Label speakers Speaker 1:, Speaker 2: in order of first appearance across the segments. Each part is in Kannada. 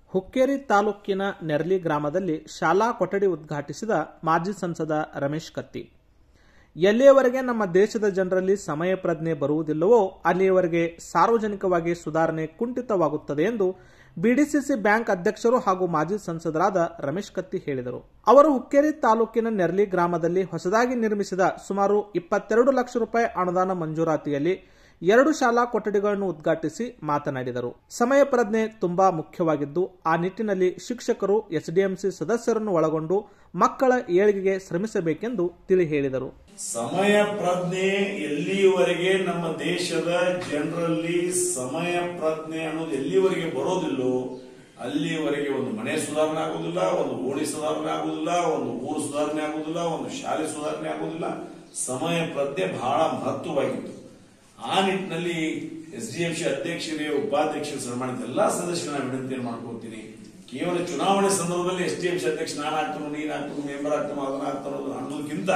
Speaker 1: ಹುಕ್ಕೇರಿ ತಾಲೂಕಿನ ನೆರ್ಲಿ ಗ್ರಾಮದಲ್ಲಿ ಶಾಲಾ ಕೊಠಡಿ ಉದ್ಘಾಟಿಸಿದ ಮಾಜಿ ಸಂಸದ ರಮೇಶ್ ಕತ್ತಿ ಎಲ್ಲಿಯವರೆಗೆ ನಮ್ಮ ದೇಶದ ಜನರಲ್ಲಿ ಸಮಯ ಪ್ರಜ್ಞೆ ಬರುವುದಿಲ್ಲವೋ ಅಲ್ಲಿಯವರೆಗೆ ಸಾರ್ವಜನಿಕವಾಗಿ ಸುಧಾರಣೆ ಕುಂಠಿತವಾಗುತ್ತದೆ ಎಂದು ಬಿಡಿಸಿಸಿ ಬ್ಯಾಂಕ್ ಅಧ್ಯಕ್ಷರು ಹಾಗೂ ಮಾಜಿ ಸಂಸದರಾದ ರಮೇಶ್ ಕತ್ತಿ ಹೇಳಿದರು ಅವರು ಹುಕ್ಕೇರಿ ತಾಲೂಕಿನ ನೆರ್ಲಿ ಗ್ರಾಮದಲ್ಲಿ ಹೊಸದಾಗಿ ನಿರ್ಮಿಸಿದ ಸುಮಾರು ಇಪ್ಪತ್ತೆರಡು ಲಕ್ಷ ರೂಪಾಯಿ ಅನುದಾನ ಮಂಜೂರಾತಿಯಲ್ಲಿ ಎರಡು ಶಾಲಾ ಕೊಠಡಿಗಳನ್ನು ಉದ್ಘಾಟಿಸಿ ಮಾತನಾಡಿದರು ಸಮಯ ಪ್ರಜ್ಞೆ ತುಂಬಾ ಮುಖ್ಯವಾಗಿದ್ದು ಆ ನಿಟ್ಟಿನಲ್ಲಿ ಶಿಕ್ಷಕರು ಎಸ್ಡಿಎಂಸಿ ಸದಸ್ಯರನ್ನು ಒಳಗೊಂಡು ಮಕ್ಕಳ ಏಳಿಗೆಗೆ ಶ್ರಮಿಸಬೇಕೆಂದು ತಿಳಿ ಹೇಳಿದರು
Speaker 2: ಸಮಯ ಪ್ರಜ್ಞೆ ಎಲ್ಲಿಯವರೆಗೆ ನಮ್ಮ ದೇಶದ ಜನರಲ್ಲಿ ಸಮಯ ಪ್ರಜ್ಞೆ ಅನ್ನೋದು ಎಲ್ಲಿವರೆಗೆ ಬರೋದಿಲ್ಲೋ ಅಲ್ಲಿಯವರೆಗೆ ಒಂದು ಮನೆ ಸುಧಾರಣೆ ಆಗುದಿಲ್ಲ ಒಂದು ಓಣಿ ಸುಧಾರಣೆ ಆಗುದಿಲ್ಲ ಒಂದು ಊರು ಸುಧಾರಣೆ ಆಗುದಿಲ್ಲ ಒಂದು ಶಾಲೆ ಸುಧಾರಣೆ ಆಗುದಿಲ್ಲ ಸಮಯ ಪ್ರಜ್ಞೆ ಬಹಳ ಮಹತ್ವವಾಗಿತ್ತು ಆ ನಿಟ್ಟಿನಲ್ಲಿ ಎಸ್ ಡಿ ಎಂ ಸಿ ಅಧ್ಯಕ್ಷರಿಗೆ ಉಪಾಧ್ಯಕ್ಷರು ಸನ್ಮಾನಿತ ಎಲ್ಲಾ ಸದಸ್ಯರನ್ನ ವಿನಂತಿಯನ್ನು ಮಾಡ್ಕೊಳ್ತೀನಿ ಕೇವಲ ಚುನಾವಣೆ ಸಂದರ್ಭದಲ್ಲಿ ಎಸ್ ಡಿ ಎಂ ಸಿ ಅಧ್ಯಕ್ಷ ನಾನು ಆಗ್ತಾನೋ ನೀನ್ ಆಗ್ತಾನೋ ಮೆಂಬರ್ ಆಗ್ತಾನೋ ಅದನ್ನ ಆಗ್ತಾನೋ ಅನ್ನೋದಕ್ಕಿಂತ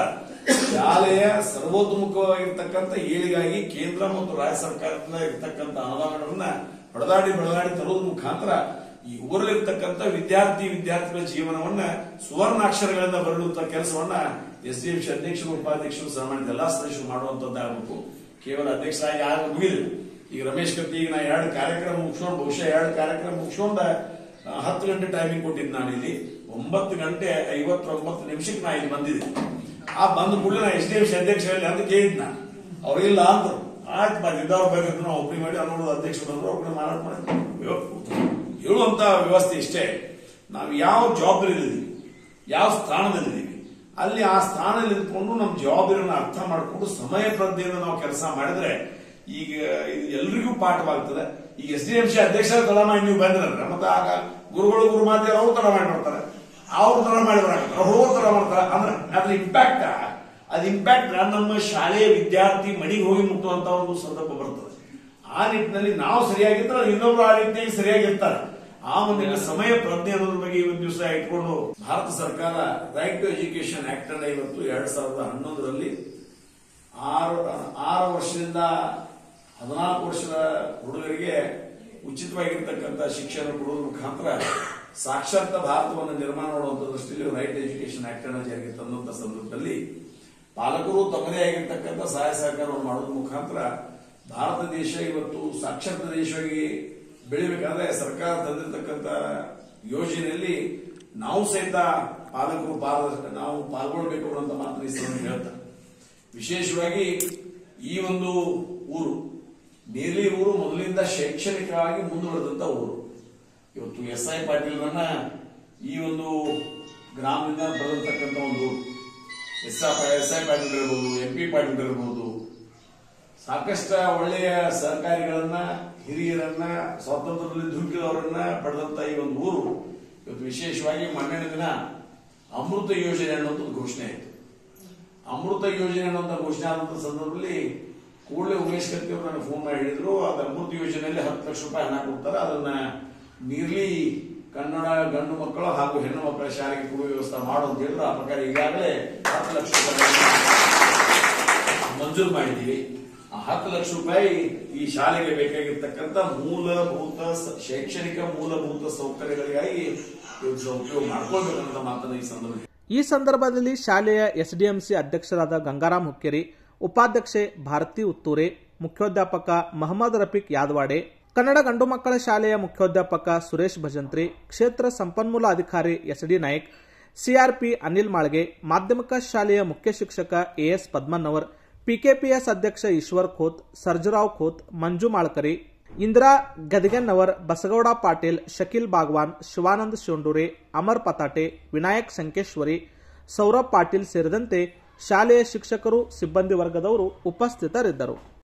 Speaker 2: ಶಾಲೆಯ ಸರ್ವತೋಮುಖವಾಗಿರ್ತಕ್ಕಂಥ ಏಳಿಗಾಗಿ ಕೇಂದ್ರ ಮತ್ತು ರಾಜ್ಯ ಸರ್ಕಾರದಿಂದ ಇರ್ತಕ್ಕಂಥ ಅನುದಾನಗಳನ್ನ ಹೊಡೆದಾಡಿ ಬೆಳೆದಾಡಿ ತರೋದ್ರ ಮುಖಾಂತರ ಈ ಊರಲ್ಲಿರ್ತಕ್ಕಂಥ ವಿದ್ಯಾರ್ಥಿ ವಿದ್ಯಾರ್ಥಿಗಳ ಜೀವನವನ್ನ ಸುವರ್ಣಾಕ್ಷರಗಳಿಂದ ಬರೆಯುವಂತ ಕೆಲಸವನ್ನ ಎಸ್ ಡಿ ಎಂ ಸಿ ಅಧ್ಯಕ್ಷರು ಉಪಾಧ್ಯಕ್ಷರು ಸನ್ಮಾನಿತ ಎಲ್ಲಾ ಸದಸ್ಯರು ಮಾಡುವಂತದ್ದಾಗಬೇಕು ಕೇವಲ ಅಧ್ಯಕ್ಷರಾಗಿ ಆಗ ಮುಗಿದಿಲ್ಲ ಈಗ ರಮೇಶ್ ಕತ್ತಿ ಈಗ ನಾ ಎರಡು ಕಾರ್ಯಕ್ರಮ ಮುಗಿಸ್ಕೊಂಡು ಬಹುಶಃ ಎರಡು ಕಾರ್ಯಕ್ರಮ ಮುಗಿಸ್ಕೊಂಡ ಆ, ಹತ್ತು ಗಂಟೆ ಟೈಮಿಂಗ್ ಕೊಟ್ಟಿದ್ದು ನಾನು ಇಲ್ಲಿ ಒಂಬತ್ತು ಗಂಟೆ ಐವತ್ತೊಂಬತ್ತು ನಿಮಿಷಕ್ಕೆ ನಾ ಇಲ್ಲಿ ಬಂದಿದ್ದೆ ಆ ಬಂದ ಕೂಡಲೇ ನಾ ಎಸ್ ಡಿ ಎಂ ಸಿ ಅಧ್ಯಕ್ಷರಲ್ಲಿ ಅಂತ ಕೇಳಿದ್ ನಾ ಅವ್ರಿಲ್ಲ ಅಂದ್ರು ಆಯ್ತು ಬಂದಿದ್ದವ್ರು ಬೇಕಾದ್ರೆ ನಾವು ಒಬ್ಬರಿ ಮಾಡಿ ಅನ್ನೋದು ಅಧ್ಯಕ್ಷರು ಬಂದ್ರು ಒಬ್ಬರು ಮಾರಾಟ ಮಾಡಿದ್ರು ಹೇಳುವಂತ ವ್ಯವಸ್ಥೆ ಇಷ್ಟೇ ನಾವು ಯಾವ ಜವಾಬ್ದಾರಿಯಲ್ಲಿದ್ದೀವಿ ಯಾವ ಸ್ಥಾನದಲ್ಲಿದ್ದೀವಿ ಅಲ್ಲಿ ಆ ಸ್ಥಾನದಲ್ಲಿ ಇದ್ಕೊಂಡು ನಮ್ಮ ಜವಾಬ್ದಾರಿಯನ್ನು ಅರ್ಥ ಮಾಡಿಕೊಂಡು ಸಮಯ ಪ್ರಜ್ಞೆಯಿಂದ ನಾವು ಕೆಲಸ ಮಾಡಿದ್ರೆ ಈಗ ಇದು ಎಲ್ರಿಗೂ ಪಾಠವಾಗ್ತದೆ ಈಗ ಎಸ್ ಡಿ ಎಂ ಸಿ ಅಧ್ಯಕ್ಷರ ತಡ ಮಾಡಿ ನೀವು ಬಂದ್ರಲ್ಲ ಮತ್ತೆ ಆಗ ಗುರುಗಳು ಗುರು ಮಾತೆ ಅವರು ತಡ ಮಾಡಿ ಬರ್ತಾರೆ ಅವ್ರು ತಡ ಮಾಡಿ ಬರಾಕತ್ತಾರೆ ಹುಡುಗರು ತಡ ಮಾಡ್ತಾರೆ ಅಂದ್ರೆ ಅದ್ರ ಇಂಪ್ಯಾಕ್ಟ್ ಅದ್ ಇಂಪ್ಯಾಕ್ಟ್ ನಮ್ಮ ಶಾಲೆಯ ವಿದ್ಯಾರ್ಥಿ ಮನೆಗೆ ಹೋಗಿ ಮುಟ್ಟುವಂತ ಒಂದು ಸಂದರ್ಭ ಬರ್ತದೆ ಆ ನಿಟ್ಟಿನಲ್ಲಿ ನಾವು ಸರಿಯಾಗಿದ್ರೆ ಇನ್ನೊಬ್ರು ಆ ನಿಟ್ಟಿನಲ್ಲಿ ಸರಿಯಾಗಿರ್ತಾರೆ ಆ ಒಂದು ಸಮಯ ಪ್ರಜ್ಞೆ ಅನ್ನೋದ್ರ ಬಗ್ಗೆ ಇವತ್ತು ದಿವಸ ಇಟ್ಕೊಂಡು ಭಾರತ ಸರ್ಕಾರ ರೈಟ್ ಟು ಎಜುಕೇಶನ್ ಆಕ್ಟ್ ಅನ್ನ ಇವತ್ತು ಎರಡ್ ಸಾವಿರದ ಹನ್ನೊಂದರಲ್ಲಿ ಆರು ಆರು ವರ್ಷದಿಂದ ಹದಿನಾಲ್ಕು ವರ್ಷದ ಹುಡುಗರಿಗೆ ಉಚಿತವಾಗಿರ್ತಕ್ಕಂಥ ಶಿಕ್ಷಣ ಕೊಡುವ ಮುಖಾಂತರ ಸಾಕ್ಷಾತ್ ಭಾರತವನ್ನು ನಿರ್ಮಾಣ ಮಾಡುವಂತ ದೃಷ್ಟಿಯಲ್ಲಿ ರೈಟ್ ಎಜುಕೇಶನ್ ಆಕ್ಟ್ ಅನ್ನು ಜಾರಿಗೆ ತಂದಂತ ಸಂದರ್ಭದಲ್ಲಿ ಪಾಲಕರು ತಮ್ಮದೇ ಆಗಿರ್ತಕ್ಕಂಥ ಸಹಾಯ ಸಹಕಾರವನ್ನು ಮಾಡೋದ್ರ ಮುಖಾಂತರ ಭಾರತ ದೇಶ ಇವತ್ತು ಸಾಕ್ಷರತಾ ದೇಶವಾಗಿ ಬೆಳಿಬೇಕಾದ್ರೆ ಸರ್ಕಾರ ತಂದಿರತಕ್ಕಂಥ ಯೋಜನೆಯಲ್ಲಿ ನಾವು ಸಹಿತ ಪಾಲಕರು ಪಾಲ ನಾವು ಪಾಲ್ಗೊಳ್ಬೇಕು ಅಂತ ಮಾತ್ರ ಈ ಸಂದರ್ಭ ಹೇಳ್ತಾರೆ ವಿಶೇಷವಾಗಿ ಈ ಒಂದು ಊರು ನೀಲಿ ಊರು ಮೊದಲಿಂದ ಶೈಕ್ಷಣಿಕವಾಗಿ ಮುಂದುವರೆದಂತ ಊರು ಇವತ್ತು ಎಸ್ ಐ ಪಾಟೀಲ್ರನ್ನ ಈ ಒಂದು ಗ್ರಾಮದಿಂದ ಬರೆದಿರ್ತಕ್ಕಂಥ ಒಂದು ಊರು ಎಸ್ ಎಸ್ ಐ ಪಾಟೀಲ್ ಇರ್ಬೋದು ಎಂ ಪಿ ಪಾಟೀಲ್ ಇರ್ಬೋದು ಸಾಕಷ್ಟು ಒಳ್ಳೆಯ ಸಹಕಾರಿಗಳನ್ನ ಹಿರಿಯರನ್ನ ಸ್ವಾತಂತ್ರ್ಯದಲ್ಲಿ ಧುಮುಕಿದವರನ್ನ ಪಡೆದಂತ ಈ ಒಂದು ಊರು ಇವತ್ತು ವಿಶೇಷವಾಗಿ ಮಣ್ಣಿನ ದಿನ ಅಮೃತ ಯೋಜನೆ ಅನ್ನುವಂಥದ್ದು ಘೋಷಣೆ ಆಯಿತು ಅಮೃತ ಯೋಜನೆ ಅನ್ನುವಂಥ ಘೋಷಣೆ ಆದಂತ ಸಂದರ್ಭದಲ್ಲಿ ಕೂಡಲೇ ಉಮೇಶ್ ಕತ್ತಿ ಅವರು ನನಗೆ ಫೋನ್ ಮಾಡಿ ಹೇಳಿದ್ರು ಅದು ಅಮೃತ ಯೋಜನೆಯಲ್ಲಿ ಹತ್ತು ಲಕ್ಷ ರೂಪಾಯಿ ಹಣ ಕೊಡ್ತಾರೆ ಅದನ್ನ ನೀರ್ಲಿ ಕನ್ನಡ ಗಂಡು ಮಕ್ಕಳು ಹಾಗೂ ಹೆಣ್ಣು ಮಕ್ಕಳ ಶಾಲೆಗೆ ಕೊಡುವ ವ್ಯವಸ್ಥೆ ಮಾಡು ಅಂತ ಹೇಳಿದ್ರು ಆ ಪ್ರಕಾರ ಈಗಾಗಲೇ ಹತ್ತು ಲಕ್ಷ ರೂಪಾಯಿ ಮಂಜೂರು ಮಾಡಿದ್ದೀವಿ ಆ ಹತ್ತು ಲಕ್ಷ ರೂಪಾಯಿ ಈ ಶಾಲೆಗೆ ಬೇಕಾಗಿರ್ತಕ್ಕಂಥ ಮೂಲಭೂತ ಸ- ಶೈಕ್ಷಣಿಕ ಮೂಲಭೂತ ಸೌಕರ್ಯಗಳಿಗಾಗಿ ಇವತ್ತು ಉಪಯೋಗ ಮಾಡ್ಕೊಳ್ಬೇಕಂತ ಮಾತನ್ನ ಈ ಸಂದರ್ಭ
Speaker 1: ಈ ಸಂದರ್ಭದಲ್ಲಿ ಶಾಲೆಯ ಎಸ್ಡಿಎಂಸಿ ಅಧ್ಯಕ್ಷರಾದ ಗಂಗಾರಾಮ್ ಹುಕ್ಕೇರಿ ಉಪಾಧ್ಯಕ್ಷೆ ಭಾರತಿ ಉತ್ತೂರೆ ಮುಖ್ಯೋಧ್ಯಾಪಕ ಮಹಮ್ಮದ್ ರಫೀಕ್ ಯಾದವಾಡೆ ಕನ್ನಡ ಗಂಡು ಮಕ್ಕಳ ಶಾಲೆಯ ಮುಖ್ಯೋಧ್ಯಾಪಕ ಸುರೇಶ್ ಭಜಂತ್ರಿ ಕ್ಷೇತ್ರ ಸಂಪನ್ಮೂಲ ಅಧಿಕಾರಿ ಎಸ್ಡಿ ನಾಯ್ಕ್ ಸಿಆರ್ಪಿ ಅನಿಲ್ ಮಾಳ್ಗೆ ಮಾಧ್ಯಮಿಕ ಶಾಲೆಯ ಮುಖ್ಯ ಶಿಕ್ಷಕ ಎಎಸ್ ಪದ್ಮನ್ನವರ್ ಪಿಕೆಪಿಎಸ್ ಅಧ್ಯಕ್ಷ ಈಶ್ವರ್ ಖೋತ್ ಸರ್ಜುರಾವ್ ಖೋತ್ ಮಂಜು ಮಾಳ್ಕರಿ ಇಂದಿರಾ ಗದಗೆನ್ನವರ್ ಬಸಗೌಡ ಪಾಟೀಲ್ ಶಕೀಲ್ ಬಾಗ್ವಾನ್ ಶಿವಾನಂದ್ ಶೋಂಡೂರೆ ಅಮರ್ ಪತಾಟೆ ವಿನಾಯಕ್ ಸಂಕೇಶ್ವರಿ ಸೌರಭ್ ಪಾಟೀಲ್ ಸೇರಿದಂತೆ ಶಾಲೆಯ ಶಿಕ್ಷಕರು ಸಿಬ್ಬಂದಿ ವರ್ಗದವರು ಉಪಸ್ಥಿತರಿದ್ದರು